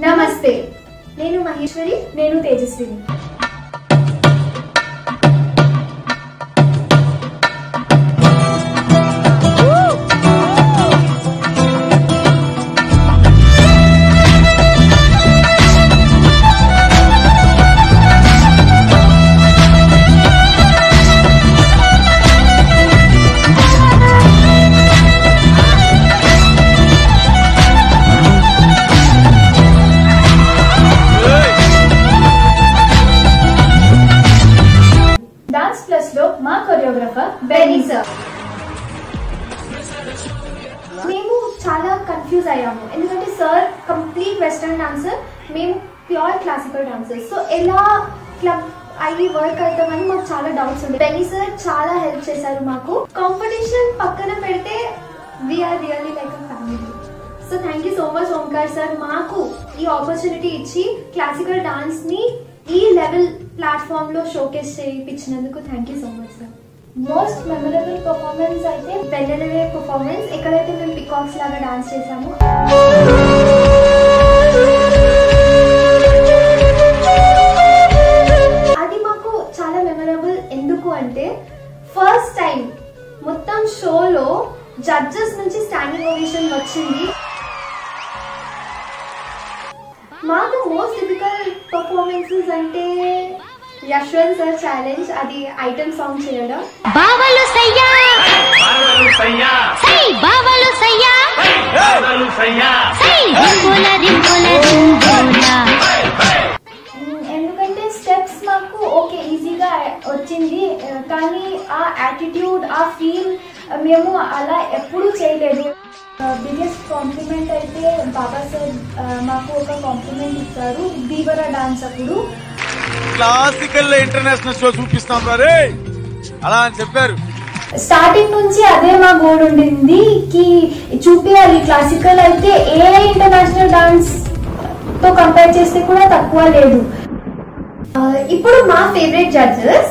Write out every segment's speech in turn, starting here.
నమస్తే నేను మహేశ్వరి నేను తేజస్విని డాన్స్ ప్లస్ లో మా కొరియోగ్రఫర్ బెనీ సార్ మేము చాలా కన్ఫ్యూజ్ అయ్యాము ఎందుకంటే సార్ కంప్లీట్ వెస్టర్న్ డాన్సర్ మేము ప్యూర్ క్లాసికల్ డాన్సర్ సో ఎలా క్లబ్ అయ్యి వర్క్ అవుతామని మాకు చాలా డౌట్స్ ఉంది బెనీ సార్ చాలా హెల్ప్ చేశారు మాకు కాంపిటీషన్ పక్కన పెడితే we are really like a family so thank you so much Omkar sir మాకు ఈ ఆపర్చునిటీ ఇచ్చి క్లాసికల్ డాన్స్ ని ఈ లెవెల్ ప్లాట్ఫామ్ లో షోకేస్ చేయించినందుకు thank you so much sir most memorable performance అయితే వెన్నెలవే పర్ఫార్మెన్స్ ఎక్కడైతే మేము పికాక్స్ లాగా డాన్స్ చేసాము అది మాకు చాలా మెమరబుల్ ఎందుకు అంటే ఫస్ట్ టైం మొత్తం షోలో జడ్జెస్ నుంచి స్టాండింగ్ ఓవేషన్ వచ్చింది మాకు మోస్ట్ డిఫికల్ట్ పర్ఫార్మెన్సెస్ అంటే యశ్వంత్ సార్ ఛాలెంజ్ అది ఐటమ్ సాంగ్ చేయడం బావలు సయ్యా బావలు సయ్యా సై బావలు సయ్యా బావలు సయ్యా సై రింపుల రింపుల రింపుల మ్, ఎందుకంటే స్టెప్స్ మాకు ఓకే ఈజీగా వచ్చింది ఆ, కానీ ఆ యాటిట్యూడ్ ఆ ఫీల్ మేము అలా ఎప్పుడూ చేయలేదు బిగ్గెస్ట్ కాంప్లిమెంట్ అయితే బాబా సార్ ఆ, మాకు ఒక కాంప్లిమెంట్ ఇస్తారు దీవరా డాన్స్ అప్పుడు క్లాసికల్ ఇంటర్నేషనల్ షో చూపిస్తాం రే అలా అని చెప్పారు స్టార్టింగ్ నుంచి అదే మా గోల్ ఉండింది కి చూపించాలి క్లాసికల్ అయితే ఏ ఇంటర్నేషనల్ డాన్స్ తో కంపేర్ చేస్తే కూడా తక్కువ లేదు ఆ, ఇప్పుడు మా ఫేవరెట్ జడ్జెస్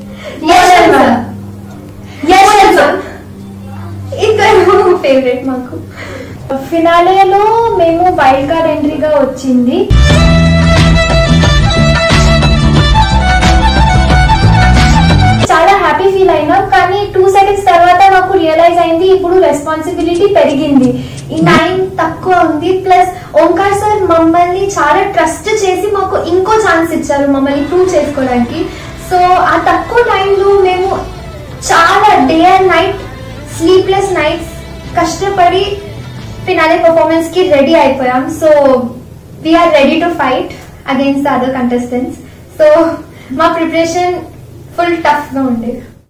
ఇద్దరు ఫేవరెట్ మాకు ఫినాలేలో మేము వైల్డ్ కార్డ్ ఎంట్రీగా వచ్చింది చాలా హ్యాపీ ఫీల్ అయినాం కానీ టూ సెకండ్స్ తర్వాత నాకు రియలైజ్ అయింది ఇప్పుడు రెస్పాన్సిబిలిటీ పెరిగింది ఈ టైం తక్కువ ఉంది ప్లస్ ఓంకార్ సార్ మమ్మల్ని చాలా ట్రస్ట్ చేసి మాకు ఇంకో ఛాన్స్ ఇచ్చారు మమ్మల్ని ప్రూవ్ చేసుకోవడానికి సో ఆ తక్కువ టైంలో మేము చాలా day and night sleepless nights కష్టపడి ఫినాలే పర్ఫార్మెన్స్ కి రెడీ అయిపోయాం so we are ready to fight against the other contestants so మా ప్రిపరేషన్ ఫుల్ టఫ్ గా ఉండేది